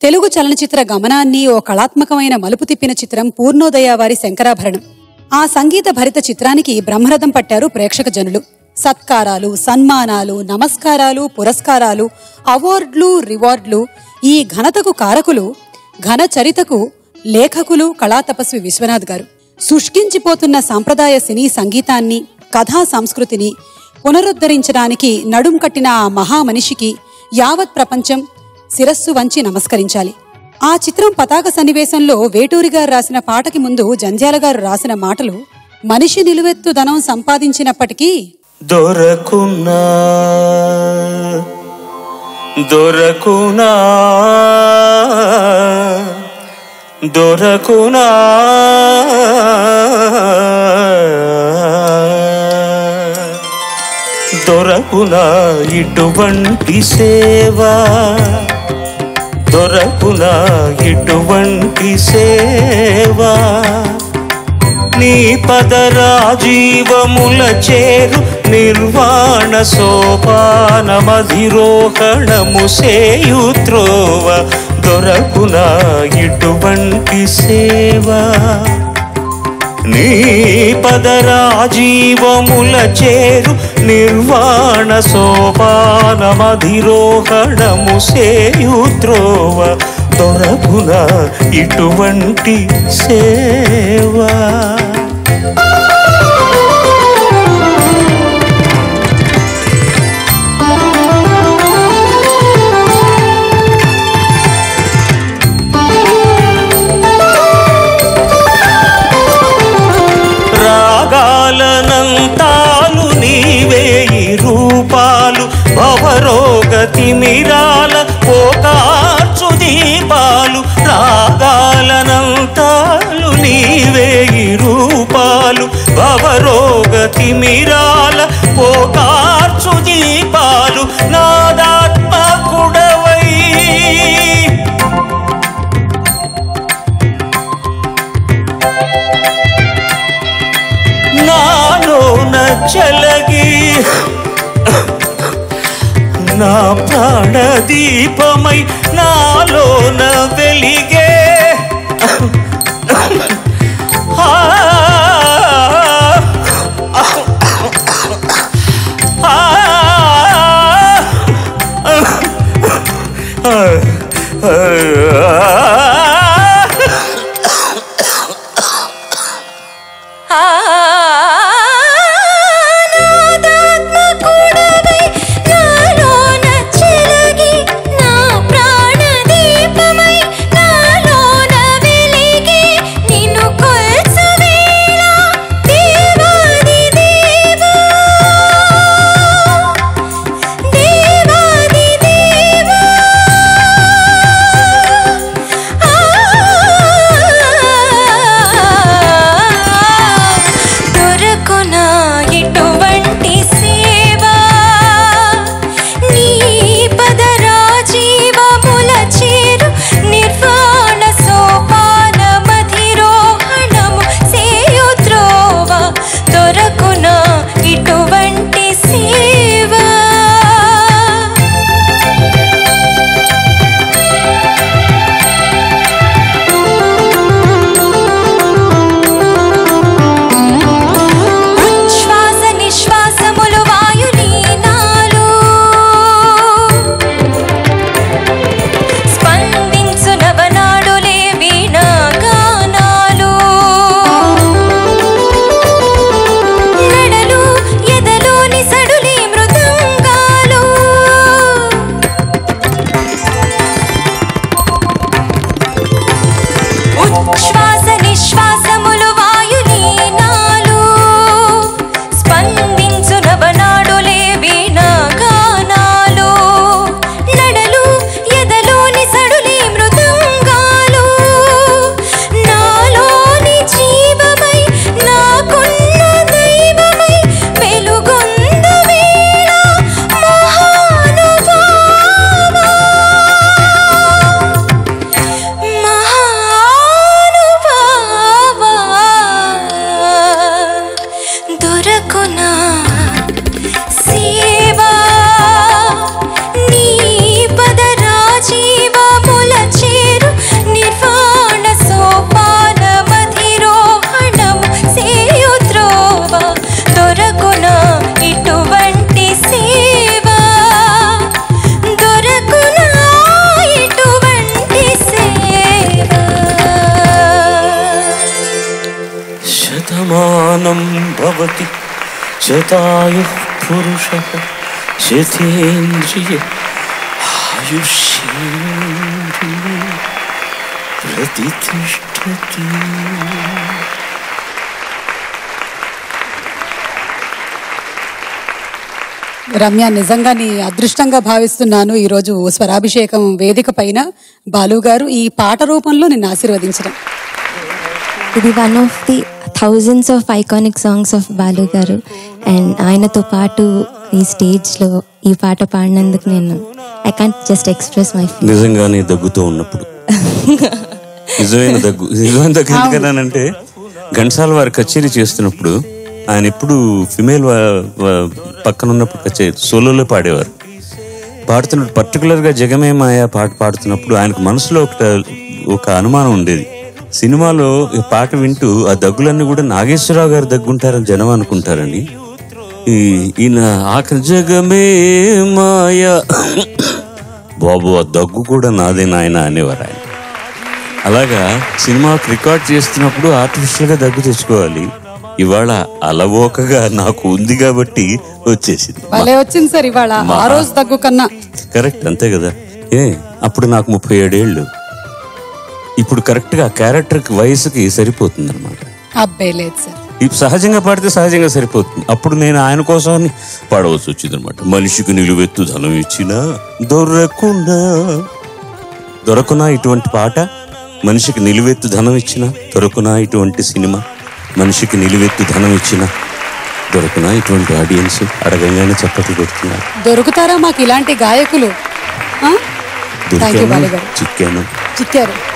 తెలుగు చలనచిత్ర గమనాన్ని ఓ కళాత్మకమైన మలుపు తిప్పిన చిత్రం పూర్ణోదయ వారి శంకరాభరణం ఆ సంగీత భరిత చిత్రానికి బ్రహ్మరథం పట్టారు ప్రేక్షక జనులు సత్కారాలు సన్మానాలు నమస్కారాలు పురస్కారాలు అవార్డులు రివార్డులు ఈ ఘనతకు కారకులు ఘన చరితకు లేఖకులు కళాతపస్వి విశ్వనాథ్ గారు శుష్కించిపోతున్న సాంప్రదాయ సినీ సంగీతాన్ని కథా సంస్కృతిని పునరుద్ధరించడానికి నడుం కట్టిన ఆ మహామనిషికి యావత్ ప్రపంచం శిరస్సు వంచి నమస్కరించాలి ఆ చిత్రం పతాక సన్నివేశంలో వేటూరి గారు రాసిన పాటకి ముందు జంధ్యాల గారు రాసిన మాటలు మనిషి నిలువెత్తు ధనం సంపాదించినప్పటికీ దొరకునా దొరకునా దొరకునా దొరకునా ఇటువంటి సేవా దొరకునా ఇటువంటి సేవా నీ పదరాజీవముల చేరు నిర్వాణ సోపానమధిరోహణము సేయుత్రోవ దొరకున ఇటువంటి సేవ నీ పదరాజీవముల చేరు నిర్వాణ సోపానమధిరోహణము సేయుత్రోవ దొరకున ఇటువంటి సేవా రాగాలనంతాలు నీవేయి రూపాలు భవరోగతి మిరాల పోకార్చు దీపాలు రాగాలనంతాలు నీవేయి రూపాలు భవరోగతి మిరాల పోకార్చు దీపాలు నాదాత్మకుడవై నాలోన చలగి నా ప్రాణ దీపమై నాలోన వెలిగే ఆ, ఆ, ఆనాదాత్మకుడవై నాలోన చెలగి నా ప్రాణదీపమై నాలోన వెలిగి నిన్ను కొల్చవేళ దేవాది దేవా దేవాది దేవా ఆ శతావతి శతాయు పురుష శతేంద్రియ ఆయుష్యేంద్రియ ప్రతిష్టతి రమ్య నిజంగా నీ అదృష్టంగా భావిస్తున్నాను ఈరోజు స్వరాభిషేకం వేదిక పైన బాలు గారు ఈ పాట రూపంలో నిన్ను ఆశీర్వదించడం ఇది one of the thousands of iconic songs of Balu గారు అండ్ ఆయనతో పాటు ఈ స్టేజ్లో ఈ పాట పాడినందుకు నేను I can't just express my feel నిజంగానే దగ్గుతూ ఉన్నప్పుడు నిజమైన దగ్గు నిజమైన దగ్గు ఎందుకన్నానంటే ఘంటసాల వారి కచేరీ చేస్తున్నప్పుడు ఆయన ఎప్పుడు ఫిమేల్ పక్కన ఉన్నప్పుడు కచేరీ సోలోలో పాడేవారు పాడుతున్నప్పుడు పర్టికులర్ గా జగమే మాయ పాట పాడుతున్నప్పుడు ఆయనకు మనసులో ఒక ఒక అనుమానం ఉండేది సినిమాలో ఈ పాట వింటూ ఆ దగ్గులన్నీ కూడా నాగేశ్వరరావు గారు దగ్గుంటారని జనం అనుకుంటారండి ఈ ఈయన ఆఖరి జగమే మాయ బాబు ఆ దగ్గు కూడా నాదే నాయన అనేవారు ఆయన అలాగా సినిమాకి రికార్డ్ చేస్తున్నప్పుడు ఆర్టిఫిషియల్ గా దగ్గు తెచ్చుకోవాలి ఇవాళ అలవోకగా నాకు ఉంది కాబట్టి వచ్చేసింది భలే వచ్చింది సార్ ఇవాళ ఆ రోజు దగ్గు కన్నా కరెక్ట్ అంతే కదా ఏ అప్పుడు నాకు ముప్పై ఏడేళ్ళు ఇప్పుడు కరెక్ట్ గా క్యారెక్టర్ కి వయసుకి సరిపోతుంది అనమాట అబ్బే లేదు సార్ ఇప్పుడు సహజంగా పాడితే సహజంగా సరిపోతుంది అప్పుడు నేను ఆయన కోసం పాడవలసి వచ్చింది అనమాట మనిషికి నిలువెత్తు ధనం ఇచ్చినా దొరకున్నా దొరకునా ఇటువంటి పాట మనిషికి నిలువెత్తు ధనం ఇచ్చినా దొరకునా ఇటువంటి సినిమా మనిషికి నిలువెత్తు ధనం ఇచ్చినా దొరకునా ఇటువంటి ఆడియన్స్ అడగంగానే చప్పట్లు కొడుతున్నారు దొరుకుతారా మాకు ఇలాంటి గాయకులు థ్యాంక్ యూ బాలు దొరికాను గారు చిక్కాను చిక్కారు